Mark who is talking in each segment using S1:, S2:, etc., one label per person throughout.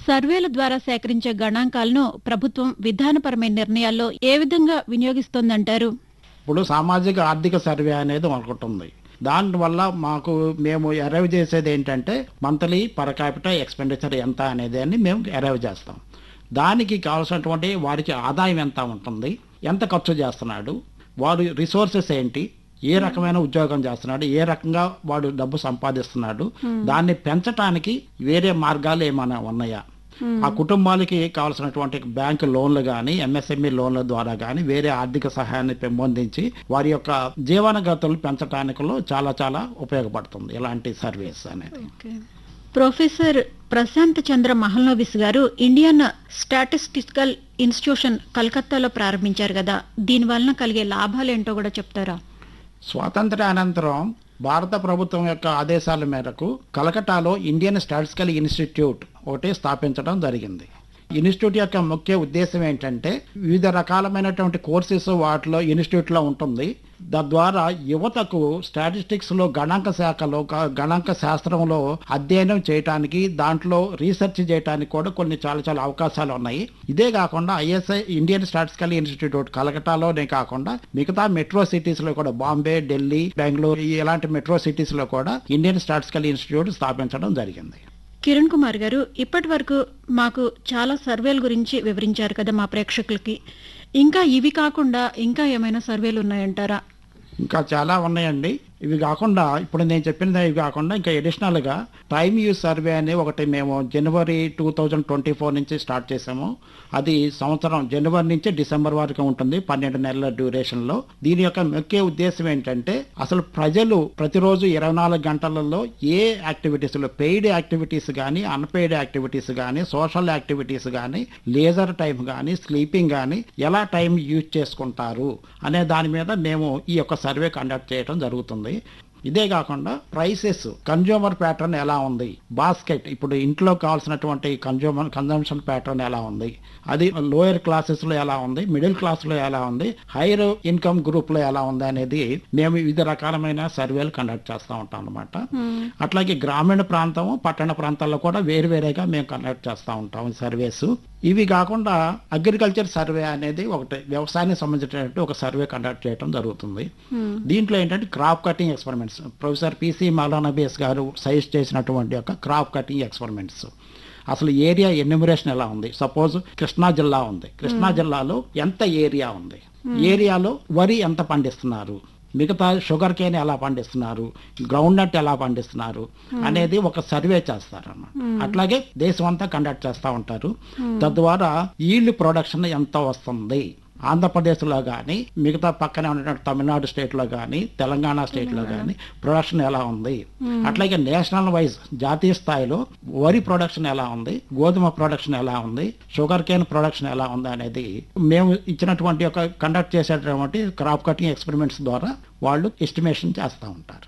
S1: సర్వేల ద్వారా సేకరించే గణాంకాలను ప్రభుత్వం విధానపరమైన నిర్ణయాల్లో ఏ విధంగా వినియోగిస్తోందంటారు
S2: ఇప్పుడు సామాజిక ఆర్థిక సర్వే అనేది ఒకటి ఉంది దానివల్ల మాకు మేము అరైవ్ చేసేది ఏంటంటే మంత్లీ పర్ క్యాపిటల్ ఎక్స్పెండిచర్ ఎంత అనేది అని మేము అరైవ్ చేస్తాం దానికి కావాల్సినటువంటి వారికి ఆదాయం ఎంత ఉంటుంది ఎంత ఖర్చు చేస్తున్నాడు వాడు రిసోర్సెస్ ఏంటి ఏ రకమైన ఉద్యోగం చేస్తున్నాడు ఏ రకంగా వాడు డబ్బు సంపాదిస్తున్నాడు దాన్ని పెంచడానికి వేరే మార్గాలు ఏమైనా ఉన్నాయా ఆ కుటుంబాలకి కావాల్సినటువంటి బ్యాంకు లోన్లు కానీ ఎంఎస్ఎంఈ లోన్ల ద్వారా కానీ వేరే ఆర్థిక సహాయాన్ని పెంపొందించి వారి యొక్క జీవన గతులు పెంచడానికిలో చాలా చాలా ఉపయోగపడుతుంది ఇలాంటి సర్వీస్ అనేది
S1: ప్రొఫెసర్ ప్రశాంత్ చంద్ర మహల్నోబిస్ గారు ఇండియన్ స్టాటిస్టికల్ ఇన్స్టిట్యూషన్ కలకత్తాలో ప్రారంభించారు కదా దీని వలన కలిగే లాభాలు ఏంటో కూడా చెప్తారా
S2: స్వాతంత్ర అనంతరం భారత ప్రభుత్వం యొక్క ఆదేశాల మేరకు కలకటాలో ఇండియన్ స్టాటిస్టికల్ ఇన్స్టిట్యూట్ ఒకటి స్థాపించడం జరిగింది ఇన్స్టిట్యూట్ యొక్క ముఖ్య ఉద్దేశం ఏంటంటే వివిధ రకాలమైనటువంటి కోర్సెస్ వాటిలో ఇన్స్టిట్యూట్లో ఉంటుంది తద్వారా యువతకు స్టాటిస్టిక్స్ లో గణాంక శాఖలో గ- గణాంక శాస్త్రంలో అధ్యయనం చేయడానికి దాంట్లో రీసెర్చ్ చేయడానికి కూడా కొన్ని చాలా చాలా అవకాశాలు ఉన్నాయి ఇదే కాకుండా ఐఎస్ఐ ఇండియన్ స్టాటిస్టికల్ ఇన్స్టిట్యూట్ కలకటాలోనే కాకుండా మిగతా మెట్రో సిటీస్ లో కూడా బాంబే ఢిల్లీ బెంగళూరు ఇలాంటి మెట్రో సిటీస్ లో కూడా ఇండియన్ స్టాటిస్టికల్ ఇన్స్టిట్యూట్ స్థాపించడం జరిగింది
S1: కిరణ్ కుమార్ గారు ఇప్పటి వరకు మాకు చాలా సర్వేల గురించి వివరించారు కదా మా ప్రేక్షకులకి ఇంకా ఇవి కాకుండా ఇంకా ఏమైనా సర్వేలు ఉన్నాయంటారా
S2: ఇంకా చాలా ఉన్నాయండి ఇవి కాకుండా ఇప్పుడు నేను చెప్పినది ఇవి కాకుండా ఇంకా additional గా టైమ్ యూజ్ సర్వే అని ఒకటి మేము January two thousand twenty four నుంచి స్టార్ట్ చేసాము అది సంవత్సరం జనవరి నుంచి డిసెంబర్ వరకు ఉంటుంది పన్నెండు నెలల డ్యూరేషన్లో దీని యొక్క ముఖ్య ఉద్దేశం ఏంటంటే అసలు ప్రజలు ప్రతిరోజు ఇరవై నాలుగు గంటలలో ఏ యాక్టివిటీస్లో పెయిడ్ యాక్టివిటీస్ కానీ అన్పెయిడ్ యాక్టివిటీస్ కానీ సోషల్ యాక్టివిటీస్ కానీ లేజర్ టైం కానీ స్లీపింగ్ కానీ ఎలా టైం యూజ్ చేసుకుంటారు అనే దాని మీద మేము ఈ యొక్క సర్వే కండక్ట్ చేయడం జరుగుతుంది ఇదే కాకుండా ప్రైసెస్ కన్జ్యూమర్ ప్యాటర్న్ ఎలా ఉంది బాస్కెట్ ఇప్పుడు ఇంట్లో కావాల్సినటువంటి కన్జ్యూమర్ కన్జంప్షన్ ప్యాటర్న్ ఎలా ఉంది అది లోయర్ క్లాసెస్ లో ఎలా ఉంది మిడిల్ క్లాస్ లో ఎలా ఉంది హైయర్ ఇన్కమ్ గ్రూప్ లో ఎలా ఉంది అనేది మేము వివిధ రకాలమైన సర్వేలు కండక్ట్ చేస్తూ ఉంటాం అనమాట అట్లాగే గ్రామీణ ప్రాంతం పట్టణ ప్రాంతాల్లో కూడా వేరు వేరేగా మేము కండక్ట్ చేస్తూ ఉంటాం సర్వేస్ ఇవి కాకుండా అగ్రికల్చర్ సర్వే అనేది ఒకటి వ్యవసాయానికి సంబంధించినటువంటి ఒక సర్వే కండక్ట్ చేయడం జరుగుతుంది దీంట్లో ఏంటంటే crop cutting experiments professor P C Mahalanobis గారు సజెస్ట్ చేసినటువంటి యొక్క క్రాప్ కటింగ్ ఎక్స్పెరిమెంట్స్ అసలు ఏరియా ఎన్యూమరేషన్ ఎలా ఉంది సపోజ్ కృష్ణా జిల్లా ఉంది కృష్ణా జిల్లాలో ఎంత ఏరియా ఉంది ఏరియాలో వరి ఎంత పండిస్తున్నారు మిగతా షుగర్ కేన్ ఎలా పండిస్తున్నారు గ్రౌండ్ నట్ ఎలా పండిస్తున్నారు అనేది ఒక సర్వే చేస్తారన్నమాట అట్లాగే దేశం అంతా కండక్ట్ చేస్తూ ఉంటారు తద్వారా ఈల్డ్ ప్రొడక్షన్ ఎంత వస్తుంది ఆంధ్రప్రదేశ్లో కానీ మిగతా పక్కనే ఉన్నటువంటి తమిళనాడు స్టేట్లో కానీ తెలంగాణ స్టేట్లో కానీ ప్రొడక్షన్ ఎలా ఉంది అట్లాగే నేషనల్ వైజ్ జాతీయ స్థాయిలో వరి ప్రొడక్షన్ ఎలా ఉంది గోధుమ ప్రొడక్షన్ ఎలా ఉంది షుగర్ కేన్ ప్రొడక్షన్ ఎలా ఉంది అనేది మేము ఇచ్చినటువంటి ఒక కండక్ట్ చేసేటటువంటి క్రాప్ కటింగ్ ఎక్స్పెరిమెంట్స్ ద్వారా వాళ్ళు ఎస్టిమేషన్ చేస్తూ ఉంటారు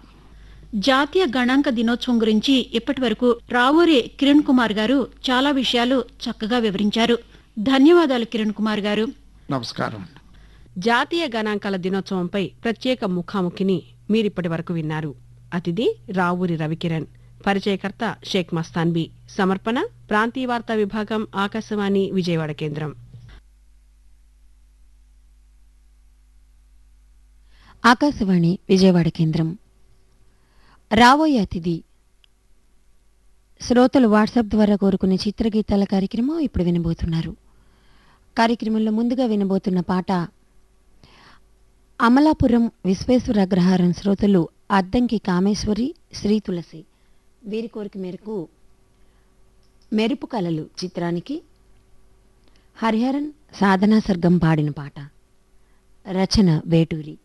S1: జాతీయ గణాంక దినోత్సవం గురించి ఇప్పటి వరకు రావూరి కిరణ్ కుమార్ గారు చాలా విషయాలు చక్కగా వివరించారు ధన్యవాదాలు కిరణ్ కుమార్ గారు
S2: నమస్కారం అండి
S3: జాతీయ గణాంకాల దినోత్సవంపై ప్రత్యేక ముఖాముఖిని మీరిప్పటి వరకు విన్నారు అతిథి రావూరి రవికిరణ్ పరిచయకర్త షేక్ మస్తాన్బీ సమర్పణ ప్రాంతీయ వార్తా విభాగం ఆకాశవాణి విజయవాడ కేంద్రం
S4: ఆకాశవాణి విజయవాడ కేంద్రం రాబోయే అతిథి శ్రోతలు వాట్సాప్ ద్వారా కోరుకునే చిత్రగీతాల కార్యక్రమం ఇప్పుడు వినబోతున్నారు కార్యక్రమంలో ముందుగా వినబోతున్న పాట అమలాపురం విశ్వేశ్వర అగ్రహారం శ్రోతలు అద్దంకి కామేశ్వరి శ్రీ తులసి వీరి కోరిక మేరకు మెరుపు కలలు చిత్రానికి హరిహరన్ సాధనా సర్గం పాడిన పాట రచన వేటూరి